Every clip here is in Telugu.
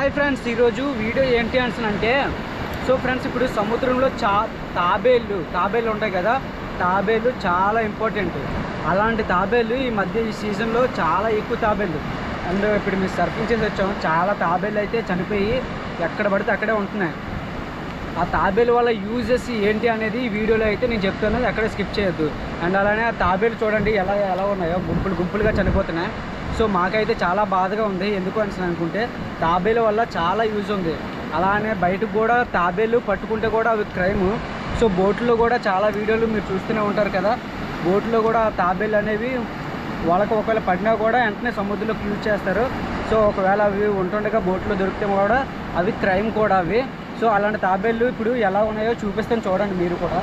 హాయ్ ఫ్రెండ్స్ ఈరోజు వీడియో ఏంటి అంటే సో ఫ్రెండ్స్ ఇప్పుడు సముద్రంలో చా తాబేళ్ళు తాబేళ్ళు ఉంటాయి కదా తాబేళ్ళు చాలా ఇంపార్టెంట్ అలాంటి తాబేళ్ళు ఈ మధ్య ఈ సీజన్లో చాలా ఎక్కువ తాబేళ్ళు అండ్ ఇప్పుడు మేము సర్ఫింగ్ చేసి వచ్చాము చాలా తాబేళ్ళు అయితే చనిపోయి ఎక్కడ పడితే అక్కడే ఉంటున్నాయి ఆ తాబేలు వల్ల యూజెస్ ఏంటి అనేది ఈ వీడియోలో అయితే నేను చెప్తాను ఎక్కడ స్కిప్ చేయొద్దు అండ్ అలానే ఆ తాబేలు చూడండి ఎలా ఎలా ఉన్నాయో గుంపులు గుంపులుగా చనిపోతున్నాయి సో మాకైతే చాలా బాధగా ఉంది ఎందుకు అని అనుకుంటే తాబేలు వల్ల చాలా యూజ్ ఉంది అలానే బయటకు కూడా తాబేలు పట్టుకుంటే కూడా అవి క్రైమ్ సో బోట్లో కూడా చాలా వీడియోలు మీరు చూస్తూనే ఉంటారు కదా బోట్లో కూడా ఆ తాబేలు అనేవి వాళ్ళకి ఒకవేళ పడినా కూడా వెంటనే సముద్రంలోకి యూజ్ చేస్తారు సో ఒకవేళ అవి ఉంటుండగా బోట్లో దొరికితే కూడా అవి క్రైమ్ కూడా అవి సో అలాంటి తాబేళ్ళు ఇప్పుడు ఎలా ఉన్నాయో చూపిస్తాను చూడండి మీరు కూడా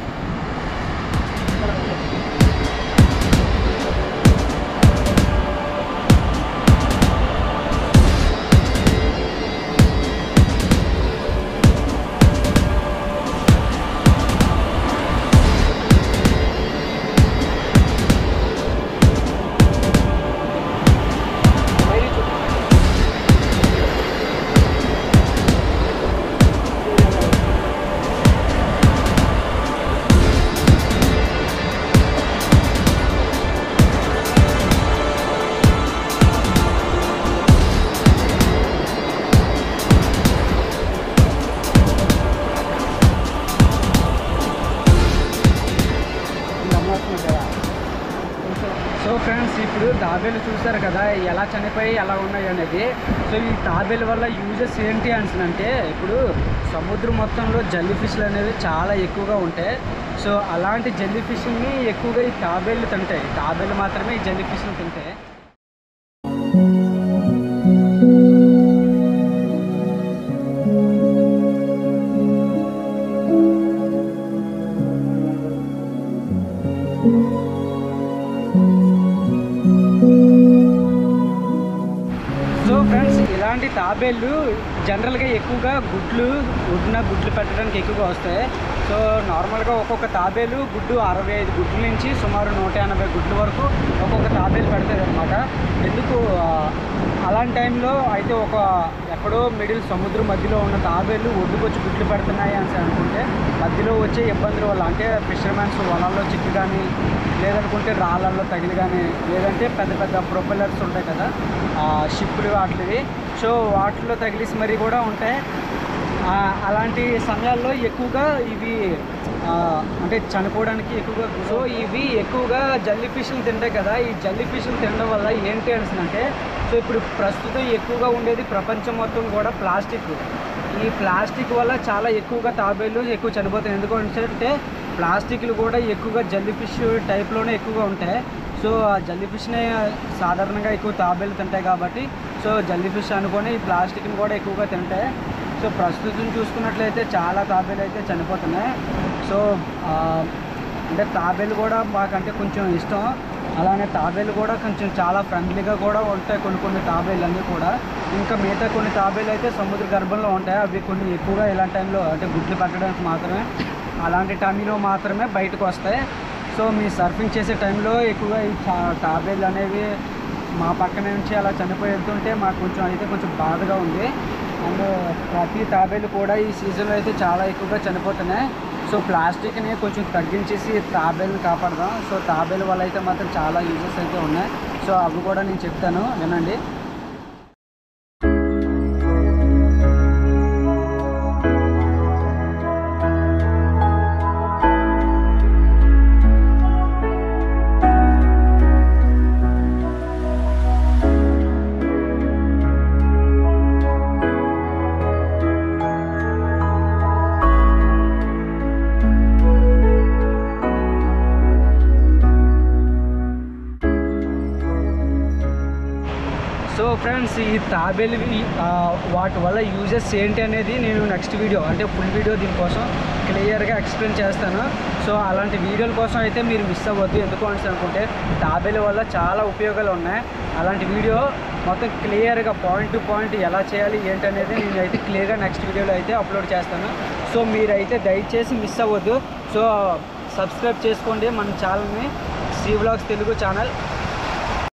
సో ఫ్రెండ్స్ ఇప్పుడు తాబేలు చూస్తారు కదా ఎలా చనిపోయి ఎలా ఉన్నాయి అనేది సో ఈ తాబేలు వల్ల యూజెస్ ఏంటి అంటే ఇప్పుడు సముద్రం మొత్తంలో జల్లీ ఫిష్లు అనేవి చాలా ఎక్కువగా ఉంటాయి సో అలాంటి జల్లీ ఫిష్ని ఎక్కువగా ఈ తాబేళ్ళు తింటాయి తాబేలు మాత్రమే ఈ జల్లీ ఫిష్ని తింటాయి సో ఫ్రెండ్స్ ఇలాంటి తాబేళ్ళు జనరల్గా ఎక్కువగా గుడ్లు గుడ్డున గుడ్లు పెట్టడానికి ఎక్కువగా వస్తాయి సో నార్మల్గా ఒక్కొక్క తాబేలు గుడ్డు అరవై ఐదు గుడ్ల నుంచి సుమారు నూట ఎనభై గుడ్ల వరకు ఒక్కొక్క తాబేలు పెడతాయి అనమాట ఎందుకు ఆ, అలాంటి టైంలో అయితే ఒక ఎక్కడో మిడిల్ సముద్రం మధ్యలో ఉన్న తాబేళ్ళు ఒడ్డుకొచ్చి గుడ్లు పెడుతున్నాయి అని అనుకుంటే మధ్యలో వచ్చే ఇబ్బందుల వల్ల అంటే ఫిషర్మెన్స్ వలల్లో చిక్కు కానీ లేదనుకుంటే రాళ్ళల్లో తగిలి కానీ లేదంటే పెద్ద పెద్ద ప్రొపెల్లర్స్ ఉంటాయి కదా ఆ షిప్పులు వాటివి సో వాటిలో తగిలిసి మరీ కూడా ఉంటాయి ఆ, అలాంటి సమయాల్లో ఎక్కువగా ఇవి ఆ, అంటే చనిపోవడానికి ఎక్కువగా సో ఇవి ఎక్కువగా జల్లీ ఫిష్లు తింటాయి కదా ఈ జల్లీ ఫిష్లు తినడం వల్ల ఏంటి అంటే సో ఇప్పుడు ప్రస్తుతం ఎక్కువగా ఉండేది ప్రపంచం మొత్తం కూడా ప్లాస్టిక్ ఈ ప్లాస్టిక్ వల్ల చాలా ఎక్కువగా తాబేళ్ళు ఎక్కువ చనిపోతాయి ఎందుకంటే ప్లాస్టిక్లు కూడా ఎక్కువగా జల్లీ ఫిష్ టైప్లోనే ఎక్కువగా ఉంటాయి సో ఆ జల్లీ ఫిష్ని సాధారణంగా ఎక్కువ తాబేలు తింటాయి కాబట్టి సో జల్లీ ఫిష్ అనుకొని ఈ ప్లాస్టిక్ని కూడా ఎక్కువగా తింటాయి సో ప్రస్తుతం చూసుకున్నట్లయితే చాలా తాబేలు అయితే చనిపోతున్నాయి సో ఆ, అంటే తాబేలు కూడా మాకంటే కొంచెం ఇష్టం అలానే తాబేలు కూడా కొంచెం చాలా ఫ్రెండ్లీగా కూడా ఉంటాయి కొన్ని కొన్ని తాబేలు అన్నీ కూడా ఇంకా మిగతా కొన్ని తాబేలు అయితే సముద్ర గర్భంలో ఉంటాయి అవి కొన్ని ఎక్కువగా ఇలాంటి టైంలో అంటే గుడ్లు పెట్టడానికి మాత్రమే అలాంటి టైంలో మాత్రమే బయటకు వస్తాయి సో మీ సర్ఫింగ్ చేసే టైంలో ఎక్కువగా ఈ చా- తాబేలు అనేవి మా పక్కన నుంచి అలా చనిపోయి వెళ్తుంటే మాకు కొంచెం అయితే కొంచెం బాధగా ఉంది అండ్ ప్రతి తాబేలు కూడా ఈ సీజన్లో అయితే చాలా ఎక్కువగా చనిపోతున్నాయి సో ప్లాస్టిక్ని కొంచెం తగ్గించేసి తాబేలు కాపాడదాం సో తాబేలు వల్ల అయితే మాత్రం చాలా యూజెస్ అయితే ఉన్నాయి సో అవి కూడా నేను చెప్తాను వినండి సో ఫ్రెండ్స్ ఈ తాబేలు ఆ, వాటి వల్ల యూజెస్ ఏంటి అనేది నేను నెక్స్ట్ వీడియో అంటే ఫుల్ వీడియో దీనికోసం క్లియర్గా ఎక్స్ప్లెయిన్ చేస్తాను సో అలాంటి వీడియోల కోసం అయితే మీరు మిస్ అవ్వద్దు ఎందుకు అని అనుకుంటే తాబేలు వల్ల చాలా ఉపయోగాలు ఉన్నాయి అలాంటి వీడియో మొత్తం క్లియర్గా పాయింట్ టు పాయింట్ ఎలా చేయాలి ఏంటనేది నేను అయితే క్లియర్గా నెక్స్ట్ వీడియోలో అయితే అప్లోడ్ చేస్తాను సో మీరైతే దయచేసి మిస్ అవ్వద్దు సో సబ్స్క్రైబ్ చేసుకోండి మన ఛానల్ని శ్రీ వ్లాగ్స్ తెలుగు ఛానల్